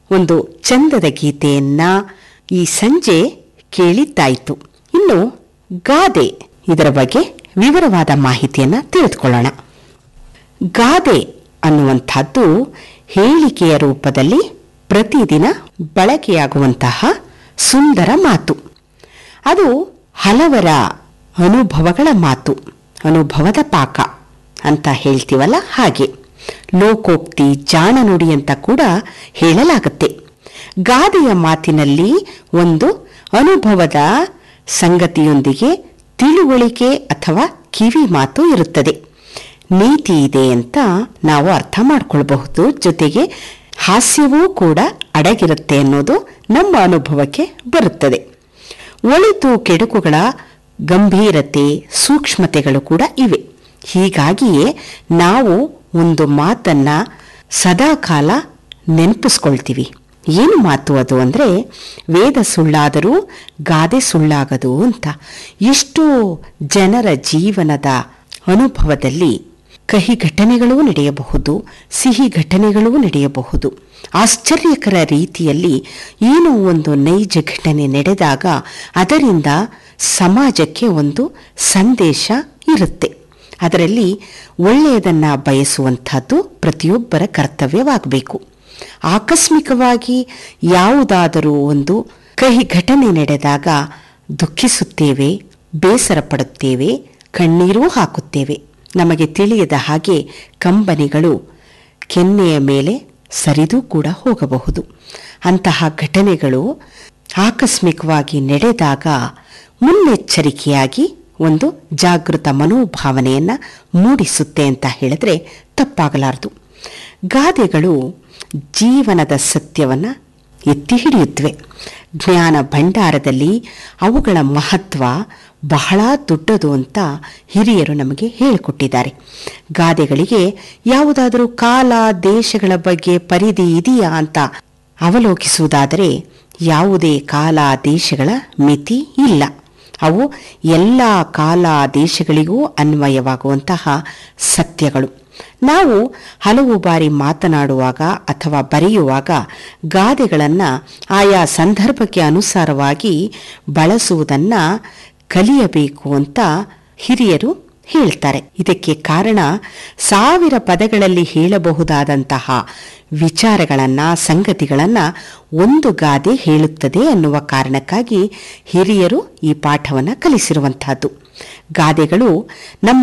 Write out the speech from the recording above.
ಒಂದು ಚಂದದ ಗೀತೆಯನ್ನ ಈ ಸಂಜೆ ಕೇಳಿದ್ದಾಯಿತು ಇನ್ನು ಗಾದೆ ಇದರ ಬಗ್ಗೆ ವಿವರವಾದ ಮಾಹಿತಿಯನ್ನ ತಿಳಿದುಕೊಳ್ಳೋಣ ಗಾದೆ ಅನ್ನುವಂಥದ್ದು ಹೇಳಿಕೆಯ ರೂಪದಲ್ಲಿ ಪ್ರತಿದಿನ ಬಳಕೆಯಾಗುವಂತಹ ಸುಂದರ ಮಾತು ಅದು ಹಲವರ ಅನುಭವಗಳ ಮಾತು ಅನುಭವದ ಪಾಕ ಅಂತ ಹೇಳ್ತೀವಲ್ಲ ಹಾಗೆ ಲೋಕೋಕ್ತಿ ಜಾಣನುಡಿ ಅಂತ ಕೂಡ ಹೇಳಲಾಗುತ್ತೆ ಗಾದೆಯ ಮಾತಿನಲ್ಲಿ ಒಂದು ಅನುಭವದ ಸಂಗತಿಯೊಂದಿಗೆ ತಿಳುವಳಿಕೆ ಅಥವಾ ಕಿವಿ ಮಾತು ಇರುತ್ತದೆ ನೀತಿ ಇದೆ ಅಂತ ನಾವು ಅರ್ಥ ಮಾಡ್ಕೊಳ್ಬಹುದು ಜೊತೆಗೆ ಹಾಸ್ಯವೂ ಕೂಡ ಅಡಗಿರುತ್ತೆ ಅನ್ನೋದು ನಮ್ಮ ಅನುಭವಕ್ಕೆ ಬರುತ್ತದೆ ಒಳಿತು ಕೆಡುಕುಗಳ ಗಂಭೀರತೆ ಸೂಕ್ಷ್ಮತೆಗಳು ಕೂಡ ಇವೆ ಹೀಗಾಗಿಯೇ ನಾವು ಒಂದು ಮಾತನ್ನ ಸದಾಕಾಲ ನೆನಪಿಸ್ಕೊಳ್ತೀವಿ ಏನು ಮಾತು ಅದು ಅಂದರೆ ವೇದ ಸುಳ್ಳಾದರೂ ಗಾದೆ ಸುಳ್ಳಾಗದು ಅಂತ ಎಷ್ಟೋ ಜನರ ಜೀವನದ ಅನುಭವದಲ್ಲಿ ಕಹಿ ಘಟನೆಗಳೂ ನಡೆಯಬಹುದು ಸಿಹಿ ಘಟನೆಗಳೂ ನಡೆಯಬಹುದು ಆಶ್ಚರ್ಯಕರ ರೀತಿಯಲ್ಲಿ ಏನೋ ಒಂದು ನೈಜ ಘಟನೆ ನಡೆದಾಗ ಅದರಿಂದ ಸಮಾಜಕ್ಕೆ ಒಂದು ಸಂದೇಶ ಇರುತ್ತೆ ಅದರಲ್ಲಿ ಒಳ್ಳೆಯದನ್ನ ಬಯಸುವಂಥದ್ದು ಪ್ರತಿಯೊಬ್ಬರ ಕರ್ತವ್ಯವಾಗಬೇಕು ಆಕಸ್ಮಿಕವಾಗಿ ಯಾವುದಾದರೂ ಒಂದು ಕಹಿ ಘಟನೆ ನಡೆದಾಗ ದುಃಖಿಸುತ್ತೇವೆ ಬೇಸರ ಪಡುತ್ತೇವೆ ಕಣ್ಣೀರೂ ಹಾಕುತ್ತೇವೆ ನಮಗೆ ತಿಳಿಯದ ಹಾಗೆ ಕಂಬನಿಗಳು ಕೆನ್ನೆಯ ಮೇಲೆ ಸರಿದು ಕೂಡ ಹೋಗಬಹುದು ಅಂತಹ ಘಟನೆಗಳು ಆಕಸ್ಮಿಕವಾಗಿ ನಡೆದಾಗ ಮುನ್ನೆಚ್ಚರಿಕೆಯಾಗಿ ಒಂದು ಜಾಗೃತ ಮನೋಭಾವನೆಯನ್ನ ಮೂಡಿಸುತ್ತೆ ಅಂತ ಹೇಳಿದ್ರೆ ತಪ್ಪಾಗಲಾರದು ಗಾದೆಗಳು ಜೀವನದ ಸತ್ಯವನ್ನ ಎತ್ತಿ ಹಿಡಿಯುತ್ತವೆ ಜ್ಞಾನ ಭಂಡಾರದಲ್ಲಿ ಅವುಗಳ ಮಹತ್ವ ಬಹಳ ದೊಡ್ಡದು ಅಂತ ಹಿರಿಯರು ನಮಗೆ ಹೇಳಿಕೊಟ್ಟಿದ್ದಾರೆ ಗಾದೆಗಳಿಗೆ ಯಾವುದಾದರೂ ಕಾಲ ದೇಶಗಳ ಬಗ್ಗೆ ಪರಿಧಿ ಇದೆಯಾ ಅಂತ ಅವಲೋಕಿಸುವುದಾದರೆ ಯಾವುದೇ ಕಾಲ ದೇಶಗಳ ಮಿತಿ ಇಲ್ಲ ಅವು ಎಲ್ಲ ಕಾಲ ದೇಶಗಳಿಗೂ ಅನ್ವಯವಾಗುವಂತಹ ಸತ್ಯಗಳು ನಾವು ಹಲವು ಬಾರಿ ಮಾತನಾಡುವಾಗ ಅಥವಾ ಬರೆಯುವಾಗ ಗಾದೆಗಳನ್ನು ಆಯಾ ಸಂದರ್ಭಕ್ಕೆ ಅನುಸಾರವಾಗಿ ಬಳಸುವುದನ್ನ ಕಲಿಯಬೇಕು ಅಂತ ಹಿರಿಯರು ಹೇಳ್ತಾರೆ ಇದಕ್ಕೆ ಕಾರಣ ಸಾವಿರ ಪದಗಳಲ್ಲಿ ಹೇಳಬಹುದಾದಂತಹ ವಿಚಾರಗಳನ್ನ ಸಂಗತಿಗಳನ್ನ ಒಂದು ಗಾದೆ ಹೇಳುತ್ತದೆ ಅನ್ನುವ ಕಾರಣಕ್ಕಾಗಿ ಹಿರಿಯರು ಈ ಪಾಠವನ್ನು ಕಲಿಸಿರುವಂತಹದ್ದು ಗಾದೆಗಳು ನಮ್ಮ